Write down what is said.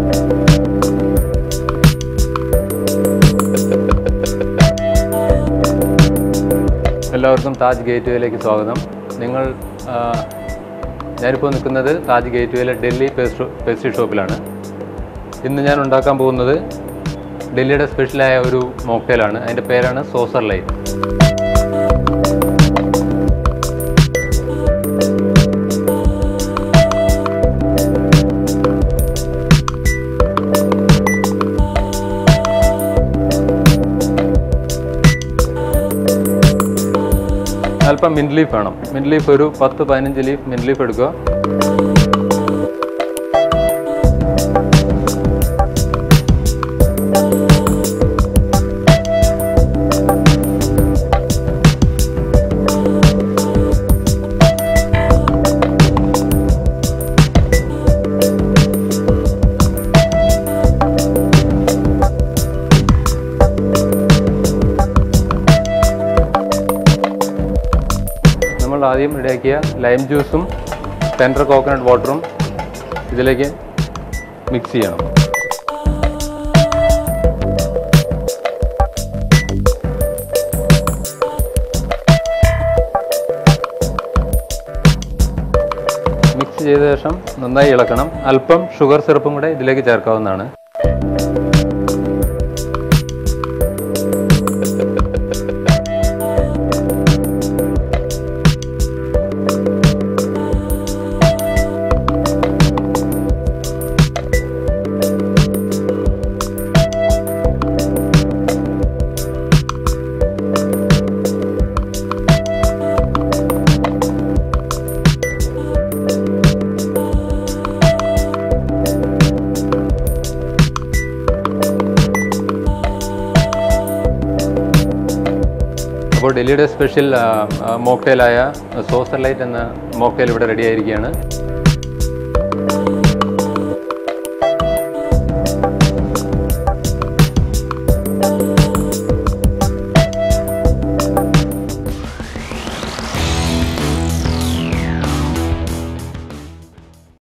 എല്ലാവർക്കും താജ് ഗേറ്റ് വേയിലേക്ക് സ്വാഗതം നിങ്ങൾ ആ, ഞാനിപ്പോൾ നിൽക്കുന്നത് താജ് ഗേറ്റ് വേയിലെ ഡൽഹി പേസ്ട്രി പേസ്ട്രി ഷോപ്പിലാണ് ഇന്ന് ഞാൻ ഉണ്ടാക്കാൻ പോകുന്നത് ഡൽഹിയുടെ സ്പെഷ്യലായ ഒരു മോക്ടെയിലാണ് അതിൻ്റെ പേരാണ് സോസർ ലൈറ്റ് അല്പം മിൻറ്റ് ലീഫ് വേണം മിൻറ്റ് ലീഫ് ഒരു പത്ത് പതിനഞ്ച് ലീഫ് മിൻറ്റ് ലീഫ് എടുക്കുക നമ്മൾ ആദ്യം റെഡിയാക്കിയ ലൈം ജ്യൂസും ടെൻഡർ കോക്കനട്ട് വാട്ടറും ഇതിലേക്ക് മിക്സ് ചെയ്യണം മിക്സ് ചെയ്ത ശേഷം നന്നായി ഇളക്കണം അല്പം ഷുഗർ സിറപ്പും കൂടെ ഇതിലേക്ക് ചേർക്കാവുന്നതാണ് അപ്പോൾ ഡൽഹിയുടെ സ്പെഷ്യൽ മോക്ടെയിലായ സോസർ ലൈറ്റ് എന്ന മോക്ടെയിൽ ഇവിടെ റെഡി ആയിരിക്കുകയാണ്